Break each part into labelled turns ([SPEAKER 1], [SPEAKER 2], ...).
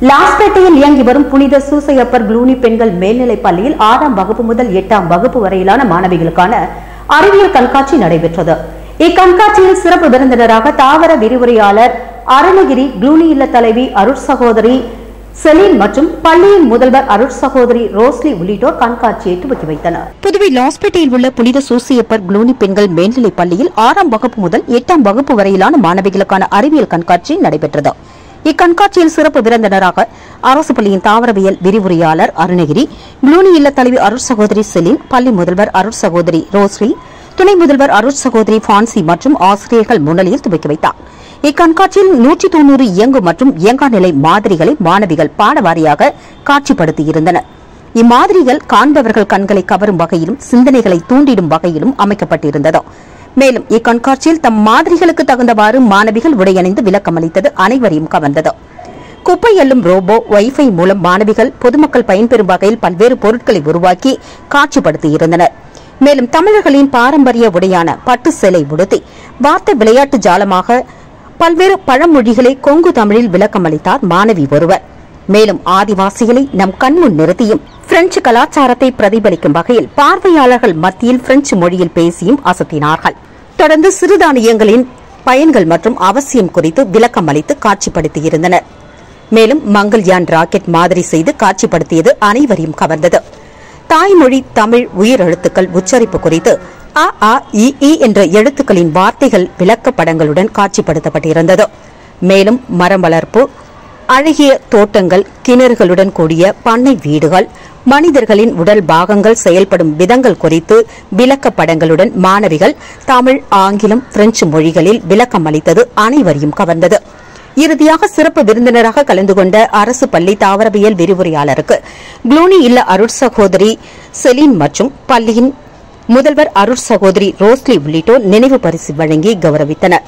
[SPEAKER 1] லாஸ்பேட்டையில் இயங்கி வரும் புனித சூசையப்பர் க்ளூனி பெண்கள் மேல்நிலைப் பள்ளியில் ஆறாம் வகுப்பு முதல் எட்டாம் வகுப்பு வரையிலான மாணவிகளுக்கான அறிவியல் கண்காட்சி நடைபெற்றது இக்கண்காட்சியில் சிறப்பு விருந்தினராக தாவர விரிவுரையாளர் அருணகிரி க்ளூனி இல்ல தலைவி அருட் சகோதரி செலீன் மற்றும் பள்ளியின் முதல்வர் அருட் சகோதரி ரோஸ்லி உள்ளிட்டோர் கண்காட்சியை துவக்கி வைத்தனர் புதுவை லாஸ்பேட்டையில் உள்ள புனித சூசியப்பர் க்ளூனி பெண்கள் மேல்நிலைப் பள்ளியில் ஆறாம் வகுப்பு முதல் எட்டாம் வகுப்பு வரையிலான மாணவிகளுக்கான அறிவியல் கண்காட்சி நடைபெற்றது இக்கண்காட்சியில் சிறப்பு விருந்தினராக அரசு பள்ளியின் தாவரவியல் விரிவுரையாளர் அருணகிரி ப்ளூனி இல்ல தலைவி அருட் சகோதரி செலின் பள்ளி முதல்வர் அருட் சகோதரி ரோஸ்ரி துணை முதல்வர் அருட் சகோதரி பான்சி மற்றும் ஆசிரியர்கள் முன்னிலையில் துவக்கி வைத்தார் இக்கண்காட்சியில் நூற்றி தொன்னூறு இயங்கு மற்றும் இயங்கா நிலை மாதிரிகளை மாணவிகள் பாடவாரியாக காட்சிப்படுத்தியிருந்தனர் இம்மாதிரிகள் காண்பவர்கள் கண்களை கவரும் வகையிலும் சிந்தனைகளை தூண்டிடும் வகையிலும் அமைக்கப்பட்டிருந்தது மேலும் இக்கண்காட்சியில் தம் மாதிரிகளுக்கு தகுந்தவாறு மாணவிகள் உடையணிந்து விளக்கமளித்தது அனைவரையும் கவர்ந்தது குப்பை அள்ளும் ரோபோ வைஃபை மூலம் மாணவிகள் பொதுமக்கள் பயன்பெறும் வகையில் பல்வேறு பொருட்களை உருவாக்கி காட்சிப்படுத்தியிருந்தனர் மேலும் தமிழர்களின் பாரம்பரிய உடையான பட்டு சேலை உடுத்தி வார்த்தை விளையாட்டு ஜாலமாக பல்வேறு பழமொழிகளை கொங்கு தமிழில் விளக்கமளித்தார் மாணவி ஒருவர் மேலும் ஆதிவாசிகளை நம் கண்முன் நிறுத்தியும் பிரெஞ்சு கலாச்சாரத்தை பிரதிபலிக்கும் வகையில் பார்வையாளர்கள் மத்தியில் பிரெஞ்சு மொழியில் பேசியும் அசத்தினார்கள் தொடர்ந்து சிறுதானியங்களின் பயன்கள் மற்றும் அவசியம் குறித்து விளக்கம் அளித்து காட்சிப்படுத்தியிருந்தனர் மேலும் மங்கள்யான் ராக்கெட் மாதிரி செய்து காட்சிப்படுத்தியது அனைவரையும் கவர்ந்தது தாய்மொழி தமிழ் உயிரெழுத்துக்கள் உச்சரிப்பு குறித்து அ ஆ இ ஈ என்ற எழுத்துக்களின் வார்த்தைகள் விளக்கப்படங்களுடன் காட்சிப்படுத்தப்பட்டிருந்தது மேலும் மரம் வளர்ப்பு அழகிய தோட்டங்கள் கிணறுகளுடன் கூடிய பண்ணை வீடுகள் மனிதர்களின் உடல் பாகங்கள் செயல்படும் விதங்கள் குறித்து விளக்கப்படங்களுடன் மாணவிகள் தமிழ் ஆங்கிலம் பிரெஞ்சு மொழிகளில் விளக்கம் அளித்தது அனைவரையும் கவர்ந்தது இறுதியாக சிறப்பு விருந்தினராக கலந்து கொண்ட அரசு பள்ளி தாவரவியல் விரிவுரையாளருக்கு க்ளூனி இல்ல அருட் சகோதரி செலீன் மற்றும் பள்ளியின் முதல்வர் அருட் சகோதரி ரோஸ்லி உள்ளிட்டோர் நினைவு பரிசு வழங்கி கௌரவித்தனர்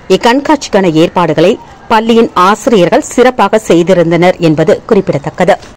[SPEAKER 1] இக்கண்காட்சிக்கான ஏற்பாடுகளை பள்ளியின் ஆசிரியர்கள் சிறப்பாக செய்திருந்தனர் என்பது குறிப்பிடத்தக்கது